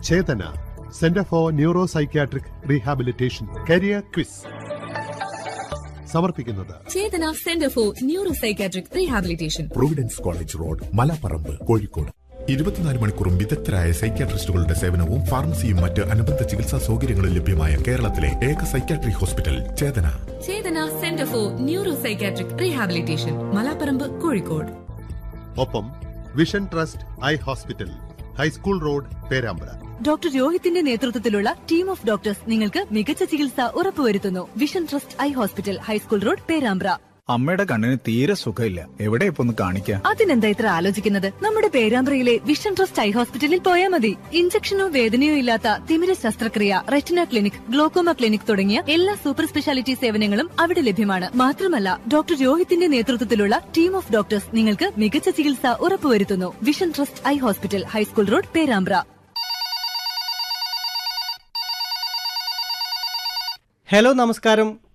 Chetana centre for neuro psychiatric rehabilitation career quiz സമർപ്പിക്കുന്നത് Chetana centre for neuro psychiatric rehabilitation providence college road Malaparamba Kozhikode ഇരുപത്തിനാല് മണിക്കൂറും വിദഗ്ധരായ സൈക്യാട്രിസ്റ്റുകളുടെ സേവനവും ഫാർമസിയും മറ്റ് അനുബന്ധ ചികിത്സാ സൗകര്യങ്ങളും ലഭ്യമായ കേരളത്തിലെ ഏക psychiatric hospital Chetana Chetana centre for neuro psychiatric rehabilitation Malaparamba Kozhikode ഒപ്പം vision trust eye hospital high school road Perambra doctor രോഹിത്തിന്റെ നേതൃത്വത്തിലുള്ള ടീം ഓഫ് ഡോക്ടേഴ്സ് നിങ്ങൾക്ക് മികച്ച ചികിത്സ ഉറപ്പുവരുത്തുന്നു vision trust eye hospital high school road Perambra അമ്മയുടെ കണ്ണിന് തീരെ സുഖമില്ല എവിടെ ഇപ്പൊ ഒന്ന് കാണിക്കാം അതിനെന്താ ഇത്ര ആലോചിക്കുന്നത് നമ്മുടെ പേരാമ്പ്രയിലെ വിഷൻ ട്രസ്റ്റ് ഐ ഹോസ്പിറ്റലിൽ പോയാൽ മതി ഇഞ്ചക്ഷനോ വേദനയോ ഇല്ലാത്ത തിമിര ശസ്ത്രക്രിയ റെറ്റിന ക്ലിനിക് ഗ്ലോക്കോമ ക്ലിനിക് തുടങ്ങിയ എല്ലാ സൂപ്പർ സ്പെഷ്യാലിറ്റി സേവനങ്ങളും അവിടെ ലഭ്യമാണ് മാത്രമല്ല ഡോക്ടർ രോഹിത്തിന്റെ നേതൃത്വത്തിലുള്ള ടീം ഓഫ് ഡോക്ടേഴ്സ് നിങ്ങൾക്ക് മികച്ച ചികിത്സ ഉറപ്പുവരുത്തുന്നു vision trust eye hospital high school road Perambra hello നമസ്കാരം